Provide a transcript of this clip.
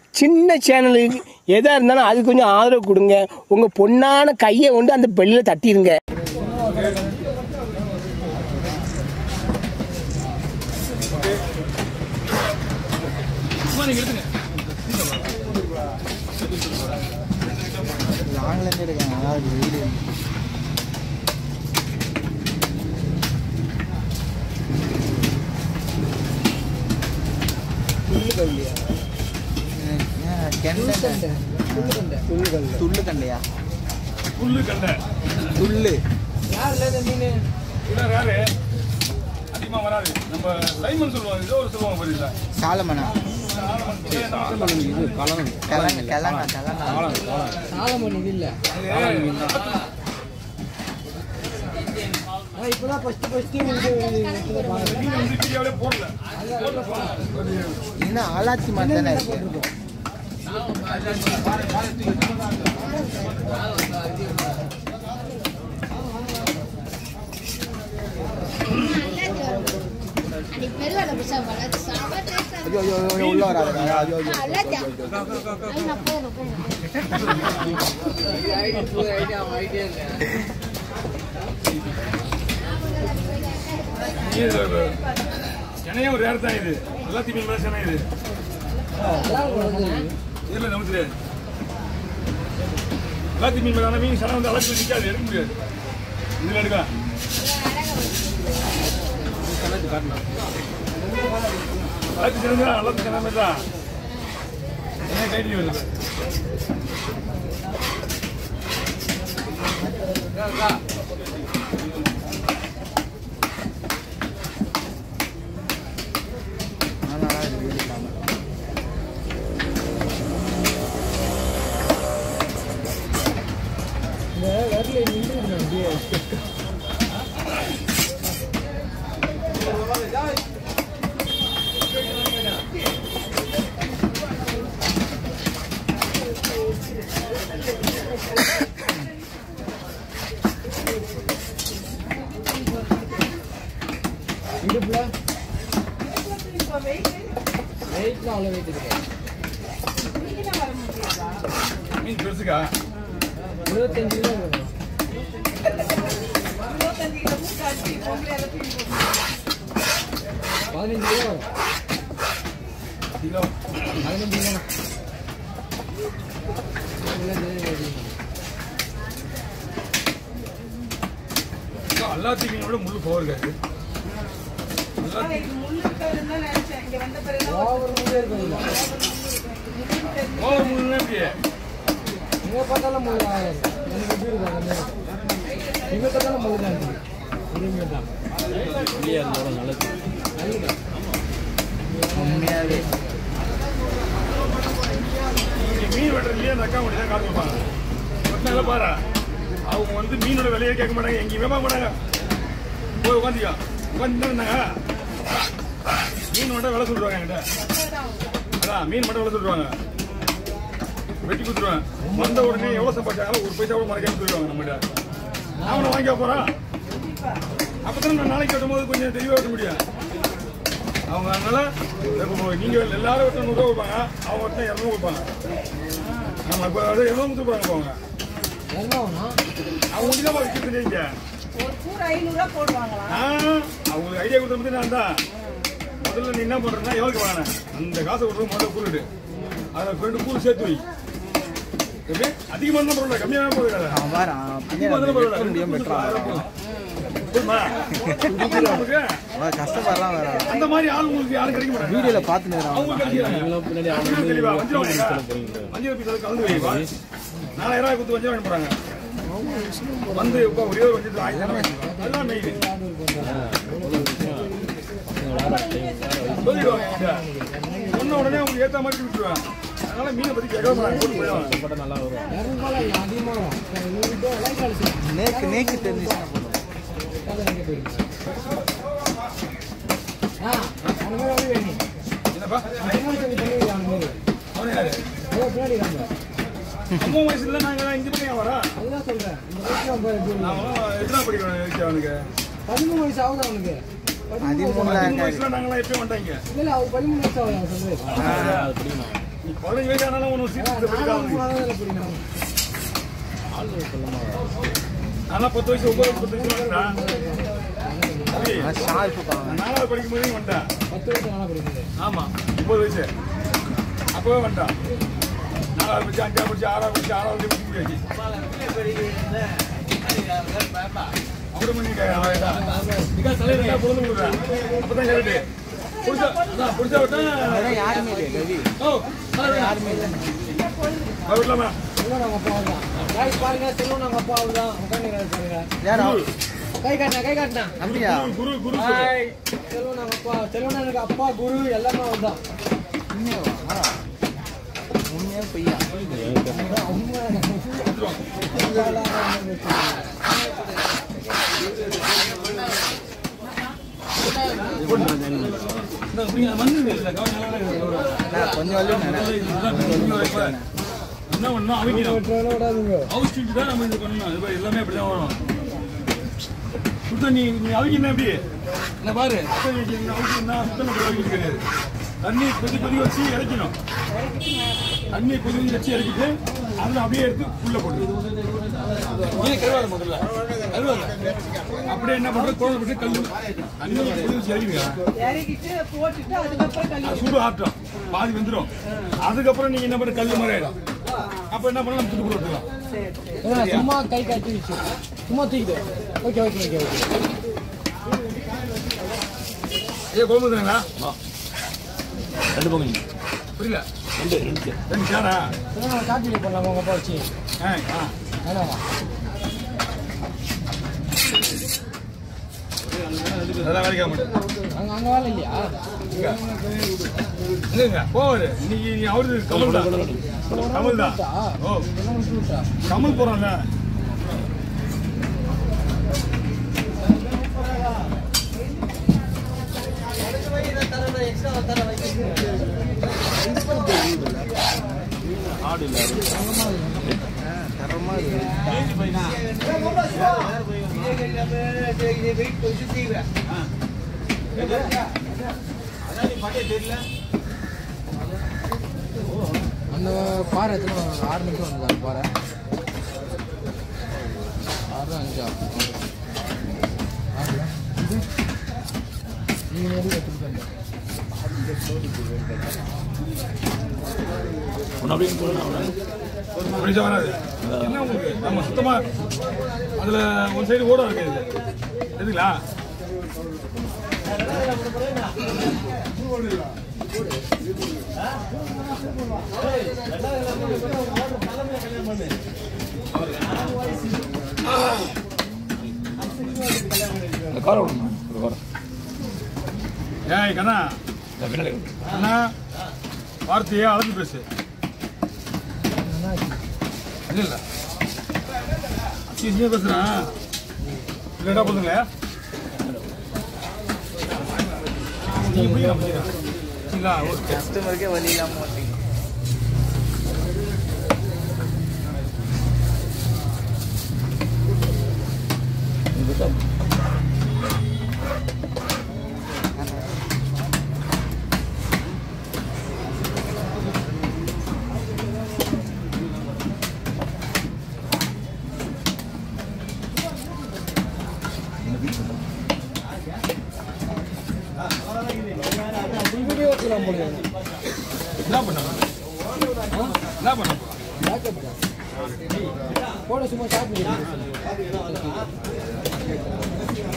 சின்ன சேனலுக்கு எதாக இருந்தாலும் அது கொஞ்சம் ஆதரவு கொடுங்க உங்கள் பொண்ணான கையை கொண்டு அந்த பெல்லில் தட்டிடுங்க லாங்லேருந்து எடுக்காங்க அதாவது வீடு கெண்டை துள்ளு கண்டையா புல்லு கண்டை துள்ளு இல்லை ரேரு அதிகமாக வராது நம்ம லைமன் சொல்லுவாங்க ஏதோ ஒரு சொல்லுவாங்க புரியல சாலமனா கிழங்க கிழங்க கிழங்க மீன் வந்து வீடியோவிலே போடல இன்னும் ஆளாச்சி மாதிரி தானே இருக்கு அன்னைக்கு பெருவாளை பிடிச்சா போல, அது செம taste ஆ ஐயோ ஐயோ ஐயோ உள்ள வராது ஐயோ ஐயோ இருந்துச்சு. நல்லா இருந்துச்சு. ஐயோ, நான் போதும், போதும். இது சென்னையே ஒரு ரேர் தான் இது எல்லாத்தையும் மீன் மேலே சென்னை இது இதில் நமக்கு தெரியாது எல்லாத்தையும் மீன் மேலே மீன் சென்னை வந்து அளவுக்கு நிற்காது எடுக்க முடியாது இதில் எடுக்கலாம் எல்லாத்தையும் சேர்ந்து எல்லாத்தையும் சென்னை மாதிரி தான் என்ன கைடி வருது நல்லா இருக்கு வீடு இல்லாம மீன் பெருசுக்கா கிலோ எல்லாத்தையும் மீனோட முள்ளு போயிருக்காது ஓவர் முள்ளுன்னா எப்படி உண்மையாவே இங்க மீன் வெட்டுறதுலயே அந்த அக்கா மட்டும் தான் காசு வைப்பாங்க வெட்டினால பாரு அவங்க வந்து மீனோட விலையே கேட்க மாட்டாங்க எங்கேயுமே பார்க்க மாட்டாங்க போய் உட்காந்துக்கோ உட்காந்து இருந்தாங்க மீன் மட்டும் விலை சொல்லுவாங்க என்கிட்ட அதான் மீன் மட்டும் விலை சொல்லுவாங்க வெட்டி கொடுத்துருவேன் வந்த உடனே எவ்வளோ சம்பாதிச்சாங்களோ ஒரு பைசா கூட மறைக்காம சொல்லுவாங்க நம்மகிட்ட அவனை வாங்கிக்க போறான் அப்பதான் நான் நாளைக்கு வெட்டும் போது கொஞ்சம் தெளிவாக வெட்ட முடியும் அவங்க அதனால இப்போ நீங்க எல்லாரும் ஒருத்தர் நூறுரூவா கொடுப்பாங்க அவங்க ஒருத்தர் இரநூறு கொடுப்பாங்க ஆமா இப்போ அது இரநூறு கொடுத்துருப்பாங்க போங்க அவங்க வந்து தான் விற்கிறது நீங்க ஒரு கூறு ஐநூறுரூவா போடுவாங்களா ஆ, அவங்களுக்கு ஐடியா கொடுத்த பத்தி நான் தான் முதல்ல நீ என்ன பண்றேன்னா எவ்வளோக்கு வாங்கினேன் அந்த காசை கொடுத்து முதல்ல கூறிட்டு அதை ரெண்டு கூறு சேர்த்து வை எப்படி அதிகமாக தான் போடல கம்மியாக போடுறாங்க அவன் பாரு அவன் பின்னாடி அதிகமாக வந்து தான் வெட்ட முடியாம வெட்டுறான் போடுறாங்க புரியுமா? நமக்கு அவன் கஷ்டப்படுறான் வேற அந்த மாதிரி ஆள் உங்களுக்கு யாரும் கிடைக்க மாட்டாங்க வீடியோல பாத்துன்னு அவங்க கிடைக்கிறாங்க. இன்னும் தெளிவா, வஞ்சிரம் வாங்கிக்கா. வஞ்சிரம் piece அதை கலந்து வை, வா. நாலாயிரம் ரூபாய் கொடுத்து வஞ்சிரம் வாங்கிட்டு போறாங்க. வந்து இப்போ ஒரே ஒரு வஞ்சிரத்தை ஆயிரத்தி ஐநூறு வாங்கிட்டு வா. அதுதான் main. சொல்லிடுவாங்க என்கிட்ட. சொன்ன உடனே அவங்க ஏத்த மாதிரி விட்டுருவேன் அதனால மீனை பத்தி கேட்க மாட்டாங்க போட்டு போயிடுவாங்க நேக்கு நேக்கு தெரிஞ்சுச்சுன்னா போதும் என்னப்பா அவனே யாரு அம்மா வயசுல நாங்க இங்க பண்ணி வரா அவன் எத்தனை படிக்கிறோம் அவனுக்கு பதிமூணு வயசு ஆகுது அவனுக்கு பதிமூணுல பதிமூணு இருக்காது வயசுல நாங்களாம் எப்பயும் வந்துட்டாங்க இல்ல அவ பதிமூணு வயசு ஆகுது அவன் சொல்றது நீ பதினஞ்சு வயசு ஆனாலும் ஒன்று சீட்டு நானும் படிக்காது மூணாவது பிடிக்கணும் நான் பத்து வயசு ஒன்பது வயசு பத்து வயசு வந்துட்டேன் தம்பி, ஷார்ப்பு பாருங்க நான் நாலாவது படிக்கும் போதே வந்துட்டேன் பத்து வருஷம் வேணா பிடிக்குது ஆமா ஒன்பது வயசு அப்பவே வந்துட்டான் நாலாவது படிச்சு அஞ்சாவது படிச்சு ஆறாவது படிச்சு ஆறாவது படிச்சு முடியாச்சு அப்படி பண்ணிக்க தலையில பொழுது விடுறேன் அப்பதான் கரெக்டு புடிச்சா அதான், புடிச்சா விட்டா அதெல்லாம் யாருமே இல்லை ரவி ஓ யாருமே இல்லை விடலாமா செல்வன் அவங்க அப்பா தான் guys பாருங்க செல்வன் அவங்க அப்பா தான் உட்காந்துக்கிறாரு பாருங்க யாரா கை காட்டினா கை காட்டினா அப்படியா குரு குரு ஹாய் செல்வன் அவங்க அப்பா செல்வன் எனக்கு அப்பா குரு எல்லாமே அவர் தான் உண்மையாவா உண்மையா பொய்யா நான் கொஞ்சம் வரையும் நினை- என்ன பண்ணணும் அவிக்கணும் விடாதுங்க அவிச்சுட்டு தான் நம்ம இது பண்ணணும் அது மாதிரி எல்லாமே அப்படிதான் வரும் சுத்தம் நீ நீ அவிக்கணும் எப்படி என்ன பாரு சுத்தம் நீ நீ அவிக்கணும்னா சுத்தம் பண்ணி அவிக்கிறது கிடையாது தண்ணி கொதி கொதி வச்சு இறக்கணும் தண்ணி கொதி கொதி வச்சு இறக்கிட்டு அதில் அப்படியே எடுத்து உள்ள போட்டு நீ கருவாடு முதல்ல கருவாடு அப்படியே என்ன பண்றது கோழை போட்டு கல்லு தண்ணி கொதி வச்சு இறக்கிடுங்க இறக்கிட்டு போட்டுட்டு அதுக்கப்புறம் கழுவி அது சூடு ஆட்டம் பாதி வெந்துடும் அதுக்கப்புறம் நீங்க என்ன பண்ண கல்லு மாதிரி ஆயிடும் அப்ப என்ன பண்ணலாம் நம்ம துட்டு போட்டுக்கலாம் சும்மா கை காட்டி வச்சு சும்மா தூக்கிட்டு ஓகே ஓகே ஓகே ஓகே ஏ குழம்பு தாங்களா ரெண்டு பங்கு புரியல ரெண்டு ரெண்டு ரெண்டு சேரா செல்வன் காட்டி பண்ணலாமா உங்க அப்பா வச்சு ஆ ஆ வேணாமா அதெல்லாம் வேலைக்கு ஆக மாட்டேன் அங்க அங்க வேலை இல்லையா இல்லைங்க போவாரு இன்னைக்கு நீ அவரு கமல் தான் கமல் தான் ஓ இதெல்லாம் விட்டு விட்டா கமல் போறான்ல ஆடு இல்லை தரமா இருக்கு அந்த பாறை எத்தனை ஆறு நிமிஷம் வந்தது அந்த பாறை ஆறு அஞ்சா ஆறுல இது நீங்கள் எதுவும் எடுத்துட்டு ஒன்று அப்படியே போகணும் முடிஞ்சா வராது என்ன உங்களுக்கு நம்ம சுத்தமா அதுல ஒரு சைடு ஓட இருக்குது எதுங்களா இந்த காரை விடணும் ஒரு காரை ஏய் கண்ணா இந்த பின்னாடி விடு. அண்ணா வார்த்தையே அளந்து பேசு இல்ல இல்ல அசிங்கமா பேசுறேன் இல்லடா போதுங்க நீ போய் நான் போயிடுறேன். சரிங்களா ஓகே கஸ்டமருக்கே வழி இல்லாம மாட்டீங்க இது தான் வீடியோ எடுத்துலாம் போல என்ன பண்ண என்ன பண்ண போட சும்மா ஷாப்